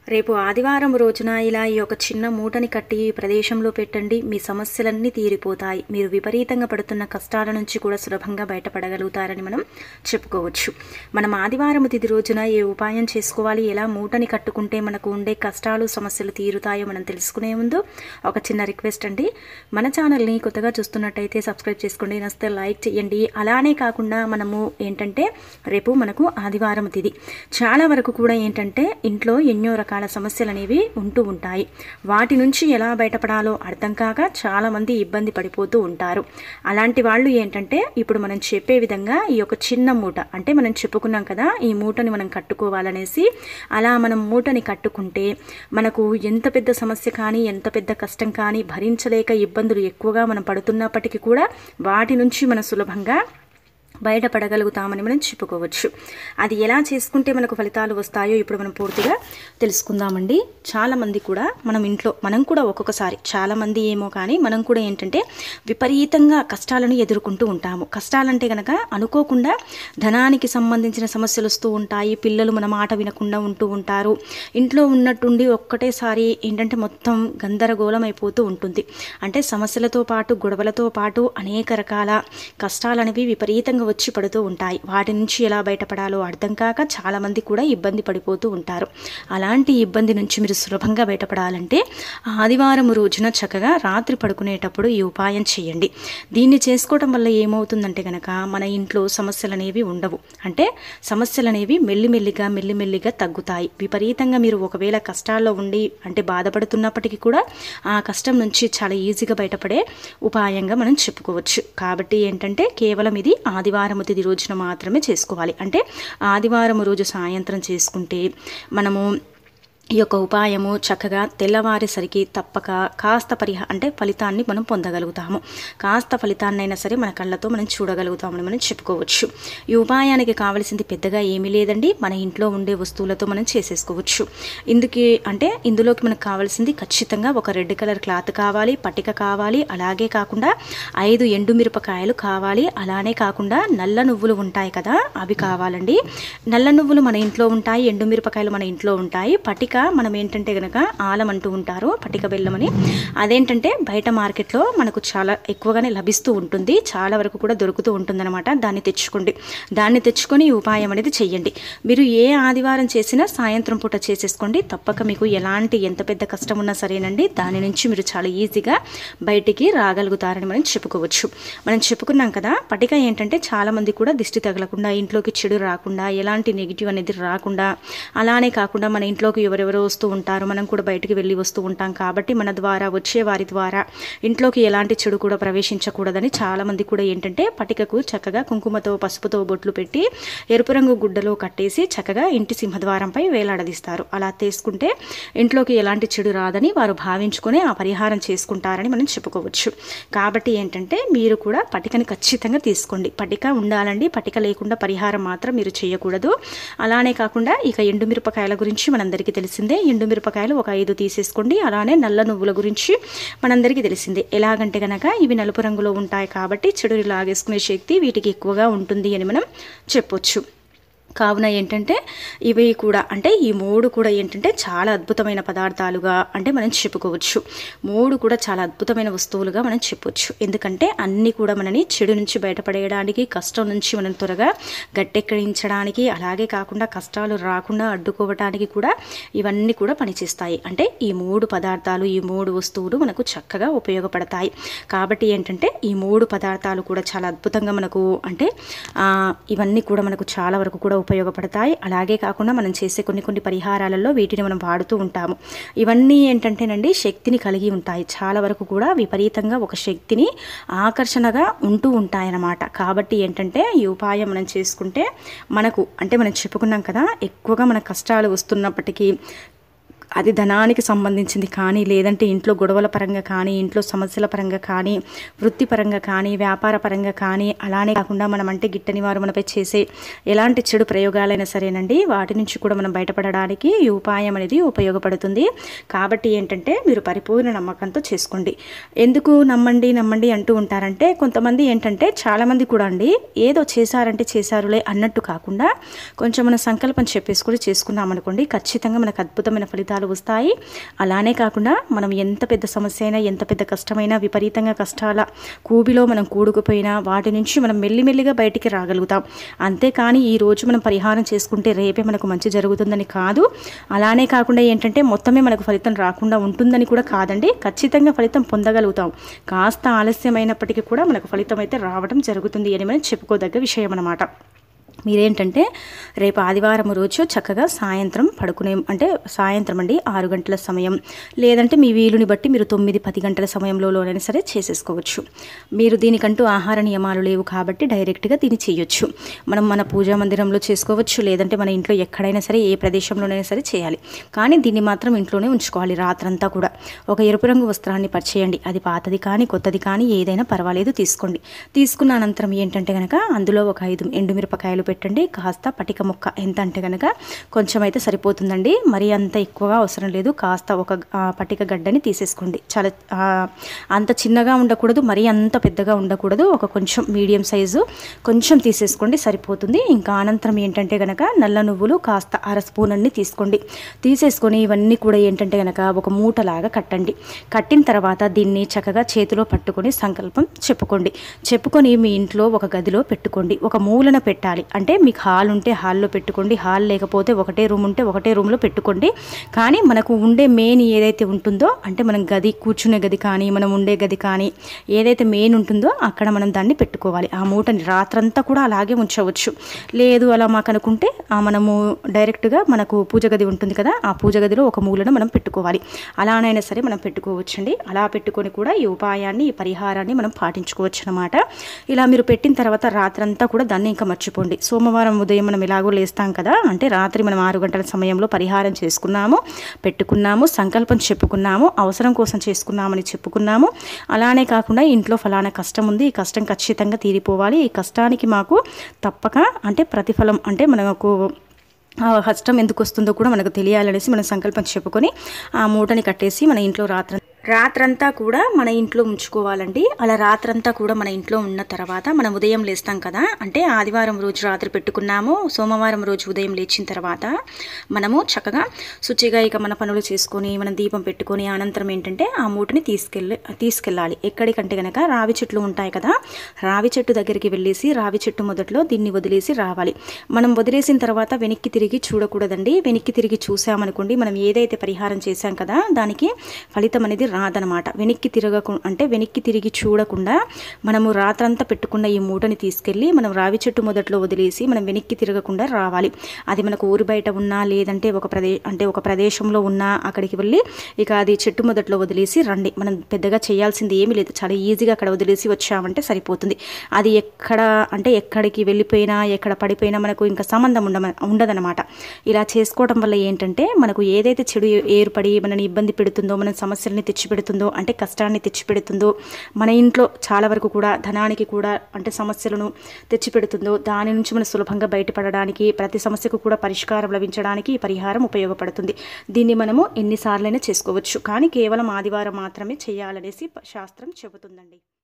రేపు ఆదివారం రోజున ఇలా ఈ యొక్క చిన్న మూటని కట్టి ఈ ప్రదేశంలో పెట్టండి మీ సమస్యలన్నీ తీరిపోతాయి మీరు విపరీతంగా పడుతున్న కష్టాల నుంచి కూడా సులభంగా బయటపడగలుగుతారని మనం చెప్పుకోవచ్చు మనం ఆదివారం తిది రోజున ఏ ఉపాయం చేసుకోవాలి ఎలా మూటని కట్టుకుంటే మనకు ఉండే కష్టాలు సమస్యలు తీరుతాయో మనం తెలుసుకునే ముందు ఒక చిన్న రిక్వెస్ట్ అండి మన ఛానల్ని కొత్తగా చూస్తున్నట్టయితే సబ్స్క్రైబ్ చేసుకోండి నస్తే లైక్ చేయండి అలానే కాకుండా మనము ఏంటంటే రేపు మనకు ఆదివారం తిది చాలా వరకు కూడా ఏంటంటే ఇంట్లో ఎన్నో రకాల సమస్యలు అనేవి ఉంటూ ఉంటాయి వాటి నుంచి ఎలా బయటపడాలో అర్థం కాక చాలామంది ఇబ్బంది పడిపోతూ ఉంటారు అలాంటి వాళ్ళు ఏంటంటే ఇప్పుడు మనం చెప్పే విధంగా ఈ యొక్క చిన్న మూట అంటే మనం చెప్పుకున్నాం కదా ఈ మూటని మనం కట్టుకోవాలనేసి అలా మనం మూటని కట్టుకుంటే మనకు ఎంత పెద్ద సమస్య కానీ ఎంత పెద్ద కష్టం కానీ భరించలేక ఇబ్బందులు ఎక్కువగా మనం పడుతున్నప్పటికీ కూడా వాటి నుంచి మనం సులభంగా బయటపడగలుగుతామని మనం చెప్పుకోవచ్చు అది ఎలా చేసుకుంటే మనకు ఫలితాలు వస్తాయో ఇప్పుడు మనం పూర్తిగా తెలుసుకుందామండి చాలామంది కూడా మనం ఇంట్లో మనం కూడా ఒక్కొక్కసారి చాలామంది ఏమో కానీ మనం కూడా ఏంటంటే విపరీతంగా కష్టాలను ఎదుర్కొంటూ ఉంటాము కష్టాలంటే కనుక అనుకోకుండా ధనానికి సంబంధించిన సమస్యలు వస్తూ ఉంటాయి పిల్లలు మన మాట వినకుండా ఉంటూ ఉంటారు ఇంట్లో ఉన్నట్టుండి ఒక్కటేసారి ఏంటంటే మొత్తం గందరగోళం అయిపోతూ ఉంటుంది అంటే సమస్యలతో పాటు గొడవలతో పాటు అనేక రకాల కష్టాలనేవి విపరీతంగా వచ్చి పడుతూ ఉంటాయి వాటి నుంచి ఎలా బయటపడాలో అర్థం కాక చాలామంది కూడా ఇబ్బంది పడిపోతూ ఉంటారు అలాంటి ఇబ్బంది నుంచి మీరు సులభంగా బయటపడాలంటే ఆదివారం రోజున చక్కగా రాత్రి పడుకునేటప్పుడు ఈ ఉపాయం చేయండి దీన్ని చేసుకోవడం వల్ల ఏమవుతుందంటే కనుక మన ఇంట్లో సమస్యలు అనేవి ఉండవు అంటే సమస్యలు అనేవి మెల్లిమెల్లిగా మెల్లిమెల్లిగా తగ్గుతాయి విపరీతంగా మీరు ఒకవేళ కష్టాల్లో ఉండి అంటే బాధపడుతున్నప్పటికీ కూడా ఆ కష్టం నుంచి చాలా ఈజీగా బయటపడే ఉపాయంగా మనం చెప్పుకోవచ్చు కాబట్టి ఏంటంటే కేవలం ఇది ఆదివారం తిది రోజున మాత్రమే చేసుకోవాలి అంటే ఆదివారం రోజు సాయంత్రం చేసుకుంటే మనము ఈ యొక్క ఉపాయము చక్కగా తెల్లవారేసరికి తప్పక కాస్త పరిహ అంటే ఫలితాన్ని మనం పొందగలుగుతాము కాస్త ఫలితాన్నైనా సరే మన కళ్ళతో మనం చూడగలుగుతామని మనం చెప్పుకోవచ్చు ఈ ఉపాయానికి కావలసింది పెద్దగా ఏమీ లేదండి మన ఇంట్లో ఉండే వస్తువులతో మనం చేసేసుకోవచ్చు ఇందుకే అంటే ఇందులోకి మనకు కావాల్సింది ఖచ్చితంగా ఒక రెడ్ కలర్ క్లాత్ కావాలి పట్టిక కావాలి అలాగే కాకుండా ఐదు ఎండుమిరపకాయలు కావాలి అలానే కాకుండా నల్ల నువ్వులు ఉంటాయి కదా అవి కావాలండి నల్ల నువ్వులు మన ఇంట్లో ఉంటాయి ఎండుమిరపకాయలు మన ఇంట్లో ఉంటాయి పట్టిక మనం ఏంటంటే గనక ఆలం అంటూ ఉంటారు పట్టిక బెల్లం అని అదేంటంటే బయట మార్కెట్లో మనకు చాలా ఎక్కువగానే లభిస్తూ ఉంటుంది చాలా వరకు కూడా దొరుకుతూ ఉంటుందన్నమాట దాన్ని తెచ్చుకోండి దాన్ని తెచ్చుకొని ఈ ఉపాయం అనేది చెయ్యండి మీరు ఏ ఆదివారం చేసినా సాయంత్రం పూట చేసేసుకోండి తప్పక మీకు ఎలాంటి ఎంత పెద్ద కష్టం ఉన్నా సరేనండి దాని నుంచి మీరు చాలా ఈజీగా బయటికి రాగలుగుతారని మనం చెప్పుకోవచ్చు మనం చెప్పుకున్నాం కదా పటిక ఏంటంటే చాలామంది కూడా దిష్టి తగలకుండా ఇంట్లోకి చెడు రాకుండా ఎలాంటి నెగిటివ్ అనేది రాకుండా అలానే కాకుండా మన ఇంట్లోకి ఎవరెవరో వస్తూ ఉంటారు మనం కూడా బయటికి వెళ్ళి వస్తూ ఉంటాం కాబట్టి మన ద్వారా వచ్చే వారి ద్వారా ఇంట్లోకి ఎలాంటి చెడు కూడా ప్రవేశించకూడదని చాలామంది కూడా ఏంటంటే పటికకు చక్కగా కుంకుమతో పసుపుతో బొట్లు పెట్టి ఎరుపు రంగు గుడ్డలో కట్టేసి చక్కగా ఇంటి సింహద్వారంపై వేలాడదీస్తారు అలా తీసుకుంటే ఇంట్లోకి ఎలాంటి చెడు రాదని వారు భావించుకొని ఆ పరిహారం చేసుకుంటారని మనం చెప్పుకోవచ్చు కాబట్టి ఏంటంటే మీరు కూడా పటికని ఖచ్చితంగా తీసుకోండి పటిక ఉండాలండి పటిక లేకుండా పరిహారం మాత్రం మీరు చేయకూడదు అలానే కాకుండా ఇక ఎండుమిరపకాయల గురించి మనందరికీ తెలిసిందే ఎండుమిరపకాయలు ఒక ఐదు తీసేసుకోండి అలానే నల్ల నువ్వుల గురించి మనందరికీ తెలిసిందే ఎలాగంటే కనుక ఇవి నలుపు రంగులో ఉంటాయి కాబట్టి చెడుని లాగేసుకునే శక్తి వీటికి ఎక్కువగా ఉంటుంది అని మనం చెప్పొచ్చు కావున ఏంటంటే ఇవి కూడా అంటే ఈ మూడు కూడా ఏంటంటే చాలా అద్భుతమైన పదార్థాలుగా అంటే మనం చెప్పుకోవచ్చు మూడు కూడా చాలా అద్భుతమైన వస్తువులుగా మనం చెప్పొచ్చు ఎందుకంటే అన్నీ కూడా మనని చెడు నుంచి బయటపడేయడానికి కష్టం నుంచి మనం త్వరగా గట్టెక్కించడానికి అలాగే కాకుండా కష్టాలు రాకుండా అడ్డుకోవటానికి కూడా ఇవన్నీ కూడా పనిచేస్తాయి అంటే ఈ మూడు పదార్థాలు ఈ మూడు వస్తువులు మనకు చక్కగా ఉపయోగపడతాయి కాబట్టి ఏంటంటే ఈ మూడు పదార్థాలు కూడా చాలా అద్భుతంగా మనకు అంటే ఆ, ఇవన్నీ కూడా మనకు చాలా వరకు కూడా ఉపయోగపడతాయి అలాగే కాకుండా మనం చేసే కొన్ని కొన్ని పరిహారాలలో వీటిని మనం వాడుతూ ఉంటాము ఇవన్నీ ఏంటంటేనండి శక్తిని కలిగి ఉంటాయి చాలా వరకు కూడా విపరీతంగా ఒక శక్తిని ఆకర్షణగా ఉంటూ ఉంటాయన్నమాట కాబట్టి ఏంటంటే ఈ ఉపాయం మనం చేసుకుంటే మనకు అంటే మనం చెప్పుకున్నాం కదా ఎక్కువగా మన కష్టాలు వస్తున్నప్పటికీ అది ధనానికి సంబంధించింది కానీ లేదంటే ఇంట్లో గొడవల పరంగా కానీ ఇంట్లో సమస్యల పరంగా కానీ వృత్తిపరంగా కానీ వ్యాపార పరంగా కానీ అలానే కాకుండా మనం అంటే గిట్టని వారు మనపై చేసే ఎలాంటి చెడు ప్రయోగాలైనా సరేనండి వాటి నుంచి కూడా మనం బయటపడడానికి ఈ ఉపాయం అనేది ఉపయోగపడుతుంది కాబట్టి ఏంటంటే మీరు పరిపూర్ణ నమ్మకంతో చేసుకోండి ఎందుకు నమ్మండి నమ్మండి అంటూ ఉంటారంటే కొంతమంది ఏంటంటే చాలామంది కూడా అండి ఏదో చేశారంటే చేశారులే అన్నట్టు కాకుండా కొంచెం మన సంకల్పం చెప్పేసుకొని చేసుకున్నాం అనుకోండి ఖచ్చితంగా మనకు అద్భుతమైన ఫలితాలు ఫలితాలు వస్తాయి అలానే కాకుండా మనం ఎంత పెద్ద సమస్య అయినా ఎంత పెద్ద కష్టమైనా విపరీతంగా కష్టాల కూబిలో మనం కూడుకుపోయినా వాటి నుంచి మనం మెల్లిమెల్లిగా బయటికి రాగలుగుతాం అంతేకాని ఈ రోజు మనం పరిహారం చేసుకుంటే రేపే మనకు మంచి జరుగుతుందని కాదు అలానే కాకుండా ఏంటంటే మొత్తమే మనకు ఫలితం రాకుండా ఉంటుందని కూడా కాదండి ఖచ్చితంగా ఫలితం పొందగలుగుతాం కాస్త ఆలస్యమైనప్పటికీ కూడా మనకు ఫలితం అయితే రావడం జరుగుతుంది అని మనం చెప్పుకోదగ్గ విషయం అన్నమాట మీరేంటంటే రేపు ఆదివారం రోజు చక్కగా సాయంత్రం పడుకునే అంటే సాయంత్రం అండి ఆరు గంటల సమయం లేదంటే మీ వీలుని బట్టి మీరు తొమ్మిది పది గంటల సమయంలోనైనా సరే చేసేసుకోవచ్చు మీరు దీనికంటూ ఆహార నియమాలు లేవు కాబట్టి డైరెక్ట్గా దీన్ని చేయొచ్చు మనం మన పూజా మందిరంలో చేసుకోవచ్చు లేదంటే మన ఇంట్లో ఎక్కడైనా సరే ఏ ప్రదేశంలోనైనా సరే చేయాలి కానీ దీన్ని మాత్రం ఇంట్లోనే ఉంచుకోవాలి రాత్రంతా కూడా ఒక ఎరుపు రంగు వస్త్రాన్ని పరిచేయండి అది పాతది కానీ కొత్తది కానీ ఏదైనా పర్వాలేదు తీసుకోండి తీసుకున్న అనంతరం ఏంటంటే కనుక అందులో ఒక ఐదు ఎండుమిరపకాయలు పెట్టండి కాస్త పటిక ముక్క ఎంత అంటే కనుక కొంచెం అయితే సరిపోతుందండి మరీ అంత ఎక్కువగా అవసరం లేదు కాస్త ఒక ఆ, పటిక గడ్డని తీసేసుకోండి చాలా ఆ, అంత చిన్నగా ఉండకూడదు మరీ అంత పెద్దగా ఉండకూడదు ఒక కొంచెం మీడియం సైజు కొంచెం తీసేసుకోండి సరిపోతుంది ఇంకా అనంతరం ఏంటంటే కనుక నల్ల నువ్వులు కాస్త అర స్పూన్ అన్ని తీసుకోండి తీసేసుకొని ఇవన్నీ కూడా ఏంటంటే కనుక ఒక మూటలాగా కట్టండి కట్టిన తర్వాత దీన్ని చక్కగా చేతిలో పట్టుకొని సంకల్పం చెప్పుకోండి చెప్పుకొని మీ ఇంట్లో ఒక గదిలో పెట్టుకోండి ఒక మూలన పెట్టాలి అంటే మీకు హాల్ ఉంటే హాల్లో పెట్టుకోండి హాల్ లేకపోతే ఒకటే రూమ్ ఉంటే ఒకటే రూమ్లో పెట్టుకోండి కానీ మనకు ఉండే మెయిన్ ఏదైతే ఉంటుందో అంటే మనం గది కూర్చునే గది కానీ మనం ఉండే గది కానీ ఏదైతే మెయిన్ ఉంటుందో అక్కడ మనం దాన్ని పెట్టుకోవాలి ఆ మూటని రాత్రంతా కూడా అలాగే ఉంచవచ్చు లేదు అలా మాకు అనుకుంటే ఆ మనము డైరెక్ట్గా మనకు పూజ గది ఉంటుంది కదా ఆ పూజ గదిలో ఒక మూలను మనం పెట్టుకోవాలి అలానైనా సరే మనం పెట్టుకోవచ్చండి అలా పెట్టుకొని కూడా ఈ ఉపాయాన్ని ఈ పరిహారాన్ని మనం పాటించుకోవచ్చు అనమాట ఇలా మీరు పెట్టిన తర్వాత రాత్రంతా కూడా దాన్ని ఇంకా మర్చిపోండి సోమవారం ఉదయం మనం ఎలాగో లేస్తాం కదా అంటే రాత్రి మనం ఆరు గంటల సమయంలో పరిహారం చేసుకున్నాము పెట్టుకున్నాము సంకల్పం చెప్పుకున్నాము అవసరం కోసం చేసుకున్నామని చెప్పుకున్నాము అలానే కాకుండా ఇంట్లో ఫలానా కష్టం ఉంది ఈ కష్టం ఖచ్చితంగా తీరిపోవాలి ఈ కష్టానికి మాకు తప్పక అంటే ప్రతిఫలం అంటే మనకు ఆ కష్టం ఎందుకు వస్తుందో కూడా మనకు తెలియాలనేసి మనం సంకల్పం చెప్పుకొని ఆ మూటని కట్టేసి మన ఇంట్లో రాత్రి రాత్రంతా కూడా మన ఇంట్లో ఉంచుకోవాలండి అలా రాత్రంతా కూడా మన ఇంట్లో ఉన్న తర్వాత మనం ఉదయం లేస్తాం కదా అంటే ఆదివారం రోజు రాత్రి పెట్టుకున్నాము సోమవారం రోజు ఉదయం లేచిన తర్వాత మనము చక్కగా శుచిగా ఇక మన పనులు చేసుకొని మనం దీపం పెట్టుకొని అనంతరం ఏంటంటే ఆ మూటని తీసుకెళ్ళి తీసుకెళ్ళాలి ఎక్కడికంటే కనుక రావి చెట్లు ఉంటాయి కదా రావి చెట్టు దగ్గరికి వెళ్ళేసి రావి చెట్టు మొదట్లో దీన్ని వదిలేసి రావాలి మనం వదిలేసిన తర్వాత వెనక్కి తిరిగి చూడకూడదండి వెనక్కి తిరిగి చూసామనుకోండి మనం ఏదైతే పరిహారం చేశాం కదా దానికి ఫలితం అనేది రాదనమాట వెనక్కి తిరగకు అంటే వెనక్కి తిరిగి చూడకుండా మనము రాత్రంతా పెట్టుకున్న ఈ మూటని తీసుకెళ్ళి మనం రావి చెట్టు మొదట్లో వదిలేసి మనం వెనక్కి తిరగకుండా రావాలి అది మనకు ఊరి బయట ఉన్నా లేదంటే ఒక ప్రదే అంటే ఒక ప్రదేశంలో ఉన్నా అక్కడికి వెళ్ళి ఇక అది చెట్టు మొదట్లో వదిలేసి రండి మనం పెద్దగా చేయాల్సింది ఏమీ లేదు చాలా ఈజీగా అక్కడ వదిలేసి వచ్చామంటే సరిపోతుంది అది ఎక్కడ అంటే ఎక్కడికి వెళ్ళిపోయినా ఎక్కడ పడిపోయినా మనకు ఇంకా సంబంధం ఉండ ఉండదన్నమాట ఇలా చేసుకోవడం వల్ల ఏంటంటే మనకు ఏదైతే చెడు ఏర్పడి మనని ఇబ్బంది పెడుతుందో మన సమస్యల్ని తెచ్చిపెడుతుందో అంటే కష్టాన్ని తెచ్చిపెడుతుందో మన ఇంట్లో చాలా వరకు కూడా ధనానికి కూడా అంటే సమస్యలను తెచ్చిపెడుతుందో దాని నుంచి మనం సులభంగా బయటపడడానికి ప్రతి సమస్యకు కూడా పరిష్కారం లభించడానికి ఈ పరిహారం ఉపయోగపడుతుంది దీన్ని మనము ఎన్నిసార్లైనా చేసుకోవచ్చు కానీ కేవలం ఆదివారం మాత్రమే చేయాలనేసి శాస్త్రం చెబుతుందండి